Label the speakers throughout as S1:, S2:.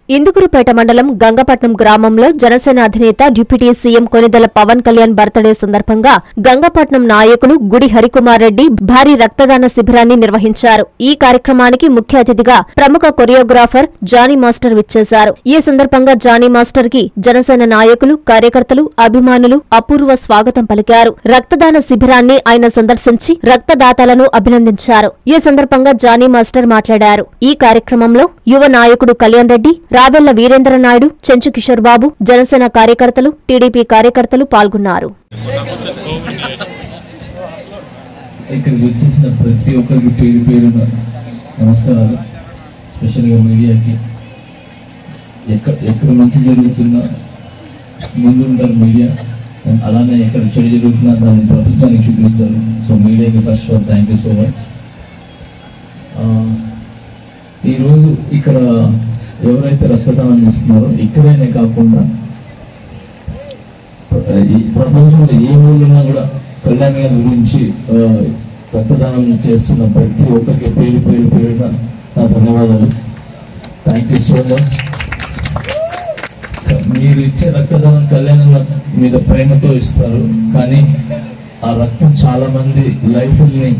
S1: ఇందుకురుపేట మండలం గంగపట్నం గ్రామంలో జనసేన అధినేత deputy CM Konidela Pawan Kalyan birthday సందర్భంగా గంగపట్నం నాయకులు గుడి హరికుమార్ రెడ్డి భారీ రక్తదాన శిబిరాన్ని నిర్వహించారు ఈ కార్యక్రమానికి ముఖ్య అతిథిగా ప్రముఖ కొరియోగ్రాఫర్ జానీ మాస్టర్ విచ్చేశారు ఈ సందర్భంగా జానీ మాస్టర్ కి జనసేన నాయకులు కార్యకర్తలు అభిమానులు అపూర్వ స్వాగతం పలికారు రక్తదాన శిబిరాన్ని ఆయన సందర్శించి రక్తదాతలను అభినందించారు ఈ సందర్భంగా జానీ మాస్టర్ మాట్లాడారు ఈ కార్యక్రమంలో యువ నాయకుడు కళ్యాణ్ రెడ్డి రావెల్ల వీరేంద్ర నాయుడు చెంచు కిషోర్ బాబు జనసేన కార్యకర్తలు టీడీపీ కార్యకర్తలు పాల్గొన్నారు
S2: ఇక్కడికి వచ్చేసిన ప్రతి ఒక్కరికి పేరు పేరున నమస్కారాలు స్పెషల్గా మీడియాకి ఎక్కడ ఎక్కడ మంచి జరుగుతున్నా ముందు ఉంటారు మీడియా అలానే ఎక్కడ చెడు జరుగుతున్నా దాన్ని ప్రపంచానికి చూపిస్తారు సో మీడియాకి first of thank you so much ఈరోజు ఇక్కడ ఎవరైతే రక్తదానం ఇస్తున్నారో ఇక్కడైనా కాకుండా ఈ ప్రపంచంలో ఏ ఊళ్ళున్నా కూడా కళ్యాణ్ గారి గురించి ఆ, రక్తదానం చేస్తున్న ప్రతి ఒక్కరికి పేరు పేరు పేరున నా ధన్యవాదాలు థ్యాంక్ యూ సో మచ్ మీరు ఇచ్చే రక్తదానం కళ్యాణ్ గారి మీద ప్రేమతో ఇస్తారు కానీ ఆ రక్తం చాలా మంది లైఫ్ని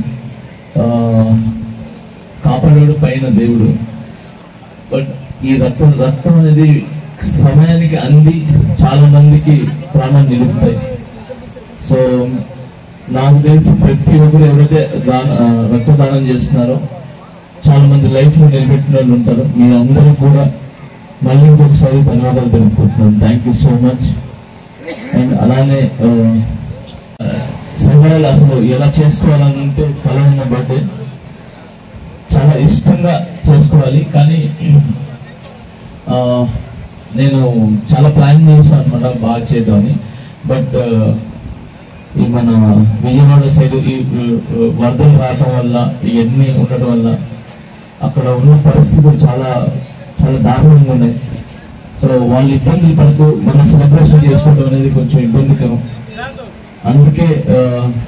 S2: కాపాడాడు పైన దేవుడు బట్ ఈ రక్తం రక్తం అనేది సమయానికి అంది చాలా మందికి ప్రాణం నిలుపుతాయి సో నాకు తెలిసి ప్రతి ఒక్కరు ఎవరైతే దాన ఆ, రక్తదానం చేస్తున్నారో చాలా మంది లైఫ్ లో నిలబెట్టిన వాళ్ళు ఉంటారు మీ అందరూ కూడా మళ్ళీ ఇంకొకసారి ధన్యవాదాలు తెలుపుకుంటున్నాను thank you so much and అలానే ఆ, సంబరాలు అసలు ఎలా చేసుకోవాలనుంటే కళ ఉన్న బర్త్డే చాలా ఇష్టంగా చేసుకోవాలి కానీ ఆ, నేను చాలా ప్లాన్ చేశాను అనమాట బాగా చేద్దామని బట్ ఈ మన విజయవాడ సైడ్ ఈ ఆ, వరదలు రావటం వల్ల ఇవన్నీ ఉండటం వల్ల అక్కడ ఉన్న పరిస్థితులు చాలా చాలా దారుణంగా ఉన్నాయి సో వాళ్ళు ఇబ్బందులు పడుతూ మన సెలబ్రేషన్ చేసుకోవడం అనేది కొంచెం ఇబ్బందికరం అందుకే ఆ,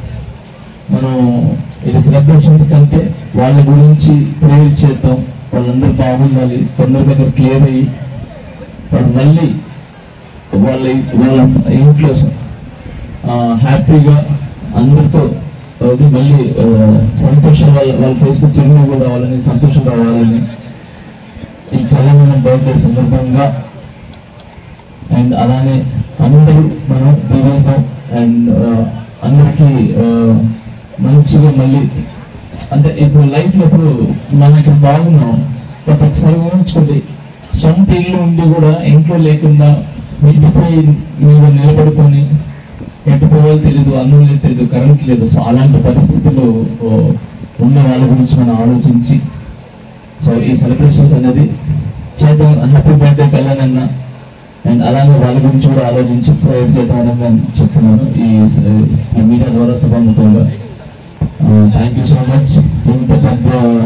S2: మనం ఇది సెలబ్రేషన్స్ కంటే వాళ్ళ గురించి ప్రేయర్ చేద్దాం వాళ్ళందరూ బాగుండాలి తొందరగా అక్కడ క్లియర్ అయ్యి వాళ్ళు మళ్ళీ వాళ్ళ వాళ్ళ ఇంట్లో ఆ, హ్యాపీగా అందరితో అది మళ్ళీ ఆ, సంతోషం వాళ్ళ వాళ్ళ ఫేస్ చిరునవ్వు రావాలని సంతోషం రావాలని ఈ కళ్యాణ బర్త్డే సందర్భంగా అండ్ అలానే అందరూ మనం దీవిస్తాం అండ్ అందరికీ ఆ, మంచిగా మళ్ళీ అంటే ఇప్పుడు లైఫ్ లో ఇప్పుడు మనం ఇక్కడ బాగున్నాం బట్ ఒకసారి ఊహించుకోండి సొంత ఇల్లు ఉండి కూడా ఇంట్లో లేకుండా మిద్దిపై మీద నిలబడుకొని ఎటు పోవాలో తెలియదు అన్నం లేదు తెలియదు కరెంట్ లేదు సో అలాంటి పరిస్థితులు ఓ, ఉన్న వాళ్ళ గురించి మనం ఆలోచించి సో ఈ సెలబ్రేషన్స్ అనేది చేద్దాం హ్యాపీ బర్త్డే కళ్యాణ్ అన్న అండ్ అలాగే వాళ్ళ గురించి కూడా ఆలోచించి ప్రేయర్ చేద్దామని నేను చెప్తున్నాను ఈ ఈ మీడియా ద్వారా సభాముఖంగా థ్యాంక్ యూ సో మచ్ ఇంత పెద్ద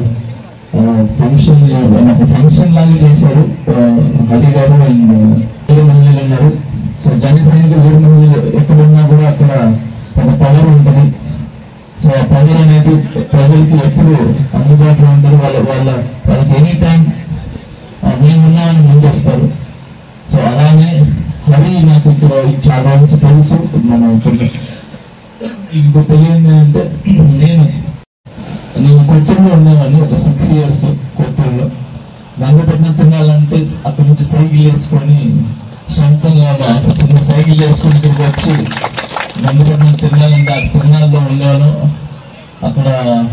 S2: ఫంక్షన్ ఒక ఫంక్షన్ లాగా చేశారు ఆ, హరి గారు అండ్ వేరే మహిళలు ఉన్నారు సో జన సైనికులు వేరే మహిళలు ఎక్కడ ఉన్నా కూడా అక్కడ ఒక పవర్ ఉంటుంది సో ఆ పవర్ అనేది ప్రజలకి ఎప్పుడు అందుబాటులో ఉంటారు వాళ్ళ వాళ్ళ వాళ్ళకి ఎనీ టైం మేమున్నామని ముందు వస్తారు సో అలానే హరి నాకు ఇక్కడ చాలా నుంచి తెలుసు మనం ఇక్కడ ఇంకో తెలియంది అంటే నేను నేను కొత్తూరులో ఉండేవాడిని ఒక సిక్స్ ఇయర్స్ కొత్తూరులో గంగపట్నం తినాలంటే అక్కడి నుంచి సైకిల్ వేసుకొని సొంతంగా మా చిన్న సైకిల్ వేసుకొని ఇక్కడికి వచ్చి గంగపట్నం తినాలంటే ఆ తిరునాళ్ళలో ఉండేవాను అక్కడ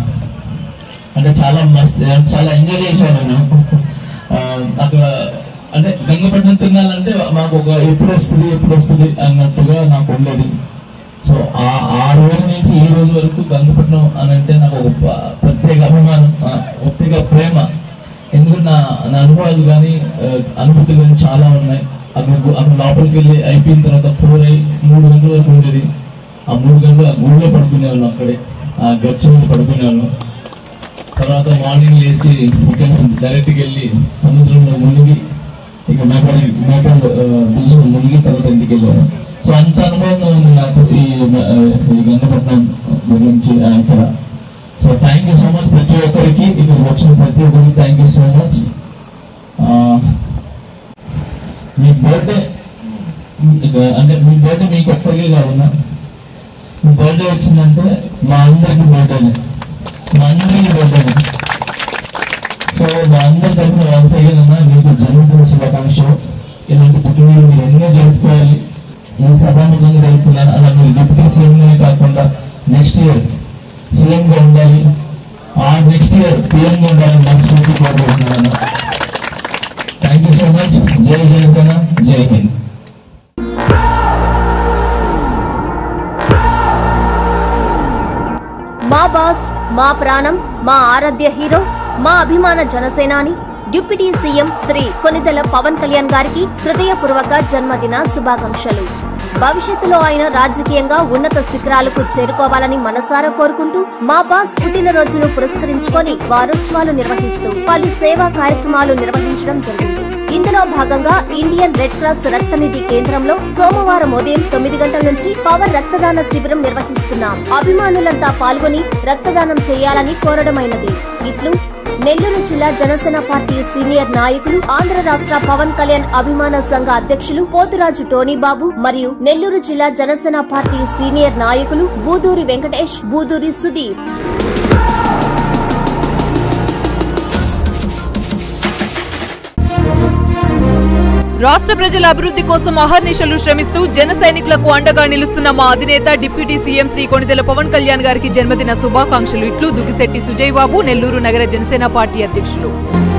S2: అంటే చాలా మస్తు చాలా ఎంజాయ్ చేశాను నేను ఆ, అక్కడ అంటే గంగపట్నం తినాలంటే మాకు ఒక ఎప్పుడు వస్తుంది ఎప్పుడు వస్తుంది అన్నట్టుగా నాకు ఉండేది సో ఆ ఆ రోజు నుంచి ఈ రోజు వరకు గంగపట్నం అని అంటే నాకు ఒక ప- ప్రత్యేక అభిమానం ఆ, ప్రత్యేక ప్రేమ ఎందుకంటే నా నా అనుభవాలు కానీ ఆ, అనుభూతులు కానీ చాలా ఉన్నాయి అక్కడ గు- అక్కడ లోపలికి వెళ్ళి అయిపోయిన తర్వాత ఫోర్ అయి మూడు గంటల వరకు ఉండేది ఆ మూడు గంటలు ఆ గుడిలో పడుకునేవాళ్ళం అక్కడే ఆ గచ్చు మీద పడుకునేవాళ్ళం తర్వాత మార్నింగ్ లేచి డైరెక్ట్కి వెళ్ళి సముద్రంలో మునిగి ఇక మేకలు మేకలు బీచ్ మునిగి తర్వాత ఇంటికి వెళ్ళాను సో అంత అనుభవం ఉంది నాకు ఈ ఆ, ఈ గంగపట్నం గురించి ఆ, ఇక్కడ so thank you so much ప్రతి ఒక్కరికి ఇక్కడ వచ్చిన ప్రతి ఒక్కరికి థ్యాంక్ యూ సో మచ్ మీ బర్త్డే అంటే మీ బర్త్డే మీకు ఒక్కరికి కావునా మీ బర్త్డే వచ్చిందంటే మా అందరికి బర్త్డేనే మా అందరికి బర్త్డేనే సో మా అందరి తరఫున వన్స్ అగైన్ అన్న మీకు జన్మదిన శుభాకాంక్షలు ఇలాంటి పుట్టినరోజు మీరు ఎన్నో జరుపుకోవాలి ఈ సభాముఖంగా జరుపుకున్నాను అలా మీరు డిప్యూటీ సీఎంగానే కాకుండా నెక్స్ట్ ఇయర్ సీఎంగా ఉండాలి ఆ నెక్స్ట్ ఇయర్ పిఎంగా ఉండాలని మనస్ఫూర్తి కోరుకుంటున్నాను థ్యాంక్ యూ సో మచ్ జై జనసేన జై హింద్
S1: మా బాస్ మా ప్రాణం మా ఆరాధ్య హీరో మా అభిమాన జనసేనాని డిప్యూటీ సీఎం శ్రీ కొనిదెల పవన్ కళ్యాణ్ గారికి హృదయపూర్వక జన్మదిన శుభాకాంక్షలు భవిష్యత్తులో ఆయన రాజకీయంగా ఉన్నత శిఖరాలకు చేరుకోవాలని మనసారా కోరుకుంటూ మా బాస్ పుట్టినరోజును పురస్కరించుకొని వారోత్సవాలు నిర్వహిస్తూ పలు సేవా కార్యక్రమాలు నిర్వహించడం జరిగింది ఇందులో భాగంగా ఇండియన్ రెడ్ క్రాస్ రక్తనిధి కేంద్రంలో సోమవారం ఉదయం తొమ్మిది గంటల నుంచి పవర్ రక్తదాన శిబిరం నిర్వహిస్తున్నాం అభిమానులంతా పాల్గొని రక్తదానం చేయాలని కోరడమైనది ఇట్లు నెల్లూరు జిల్లా జనసేన పార్టీ సీనియర్ నాయకులు ఆంధ్ర రాష్ట్ర పవన్ కళ్యాణ్ అభిమాన సంఘ అధ్యక్షులు పోతురాజు టోనీబాబు మరియు నెల్లూరు జిల్లా జనసేన పార్టీ సీనియర్ నాయకులు బూదూరి వెంకటేష్ బూదూరి సుధీర్
S3: రాష్ట్ర ప్రజల అభివృద్ధి కోసం అహర్నిశలు శ్రమిస్తూ జన సైనికులకు అండగా నిలుస్తున్న మా అధినేత డిప్యూటీ సీఎం శ్రీ కొణిదెల పవన్ కళ్యాణ్ గారికి జన్మదిన శుభాకాంక్షలు ఇట్లు దుగిశెట్టి సుజయ్ బాబు నెల్లూరు నగర జనసేన పార్టీ అధ్యక్షులు